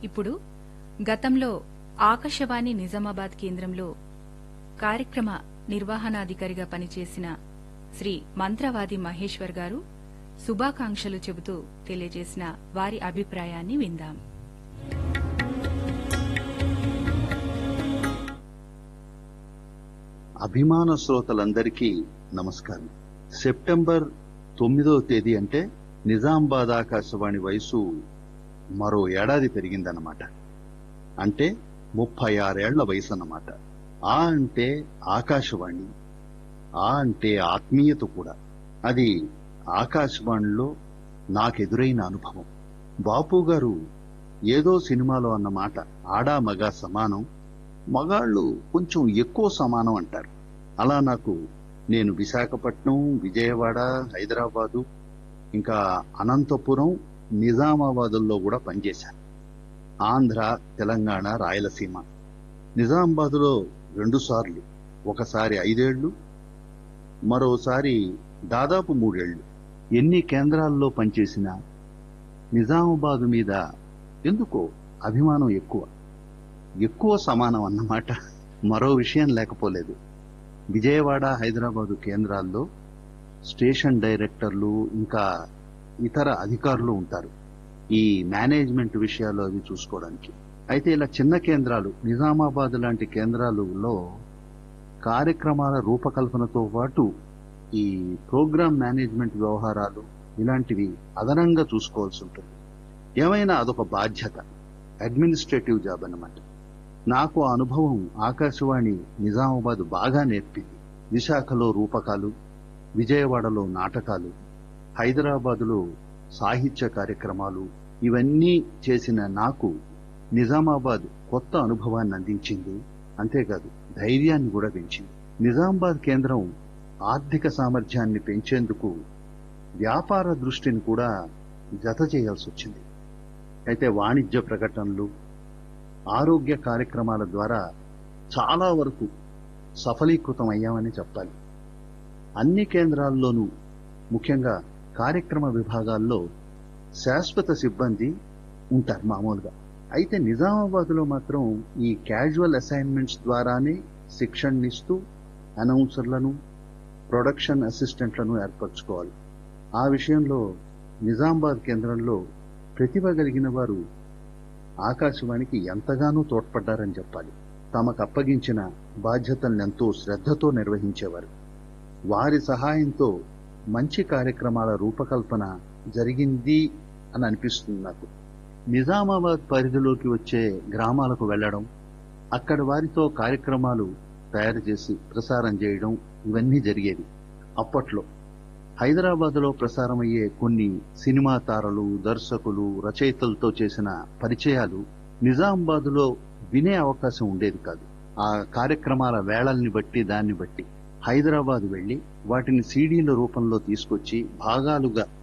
ఇప్పుడు గతంలో ఆకాశవాణి నిజామాబాద్ కేంద్రంలో కార్యక్రమ నిర్వహణాధికారిగా పనిచేసిన శ్రీ మంత్రవాది మహేశ్వర్ గారు శుభాకాంక్షలు చెబుతూ తెలియజేసిన వారి అభిప్రాయాన్ని విందాం అభిమాన శ్రోతలందరికీ నమస్కారం సెప్టెంబర్ తొమ్మిదో తేదీ అంటే నిజామాబాద్ ఆకాశవాణి వయసు మరో ఏడాది పెరిగిందన్నమాట అంటే ముప్పై ఆరేళ్ల వయసు అన్నమాట ఆ అంటే ఆకాశవాణి ఆ అంటే ఆత్మీయత కూడా అది ఆకాశవాణిలో నాకెదురైన అనుభవం బాపు గారు ఏదో సినిమాలో అన్నమాట ఆడా మగ సమానం మగాళ్ళు కొంచెం ఎక్కువ సమానం అంటారు అలా నాకు నేను విశాఖపట్నం విజయవాడ హైదరాబాదు ఇంకా అనంతపురం నిజామాబాదుల్లో కూడా పనిచేశాను ఆంధ్ర తెలంగాణ రాయలసీమ నిజామాబాదులో రెండు సార్లు ఒకసారి ఐదేళ్లు మరోసారి దాదాపు మూడేళ్లు ఎన్ని కేంద్రాల్లో పనిచేసినా నిజామాబాదు మీద ఎందుకో అభిమానం ఎక్కువ ఎక్కువ సమానం అన్నమాట మరో విషయం లేకపోలేదు విజయవాడ హైదరాబాదు కేంద్రాల్లో స్టేషన్ డైరెక్టర్లు ఇంకా ఇతర అధికారులు ఉంటారు ఈ మేనేజ్మెంట్ విషయాలు అవి చూసుకోవడానికి అయితే ఇలా చిన్న కేంద్రాలు నిజామాబాద్ లాంటి కేంద్రాలలో కార్యక్రమాల రూపకల్పనతో పాటు ఈ ప్రోగ్రామ్ మేనేజ్మెంట్ వ్యవహారాలు ఇలాంటివి అదనంగా చూసుకోవాల్సి ఉంటుంది ఏమైనా అదొక బాధ్యత అడ్మినిస్ట్రేటివ్ జాబ్ అన్నమాట నాకు ఆ అనుభవం ఆకాశవాణి నిజామాబాద్ బాగా నేర్పింది విశాఖలో రూపకాలు విజయవాడలో నాటకాలు హైదరాబాదులో సాహిత్య కార్యక్రమాలు ఇవన్నీ చేసిన నాకు నిజామాబాద్ కొత్త అనుభవాన్ని అందించింది అంతేకాదు ధైర్యాన్ని కూడా పెంచింది నిజామాబాద్ కేంద్రం ఆర్థిక సామర్థ్యాన్ని పెంచేందుకు వ్యాపార దృష్టిని కూడా జత చేయాల్సి వచ్చింది అయితే వాణిజ్య ప్రకటనలు ఆరోగ్య కార్యక్రమాల ద్వారా చాలా వరకు సఫలీకృతం అయ్యామని చెప్పాలి అన్ని కేంద్రాల్లోనూ ముఖ్యంగా కార్యక్రమ విభాగాల్లో శాశ్వత సిబ్బంది ఉంటారు మామూలుగా అయితే నిజామాబాద్లో మాత్రం ఈ క్యాజువల్ అసైన్మెంట్స్ ద్వారానే శిక్షణనిస్తూ అనౌన్సర్లను ప్రొడక్షన్ అసిస్టెంట్లను ఏర్పరచుకోవాలి ఆ విషయంలో నిజామాబాద్ కేంద్రంలో ప్రతిభ కలిగిన వారు ఆకాశవాణికి ఎంతగానో తోడ్పడ్డారని చెప్పాలి తమకు అప్పగించిన బాధ్యతలను ఎంతో శ్రద్ధతో నిర్వహించేవారు వారి సహాయంతో మంచి కార్యక్రమాల రూపకల్పన జరిగింది అని అనిపిస్తుంది నాకు నిజామాబాద్ పరిధిలోకి వచ్చే గ్రామాలకు వెళ్లడం అక్కడి వారితో కార్యక్రమాలు తయారు చేసి ప్రసారం చేయడం ఇవన్నీ జరిగేవి అప్పట్లో హైదరాబాద్లో ప్రసారమయ్యే కొన్ని సినిమా తారలు దర్శకులు రచయితలతో చేసిన పరిచయాలు నిజామాబాద్లో వినే అవకాశం ఉండేది కాదు ఆ కార్యక్రమాల వేళల్ని బట్టి దాన్ని బట్టి హైదరాబాద్ వెళ్లి వాటిని సీడీల రూపంలో తీసుకొచ్చి భాగాలుగా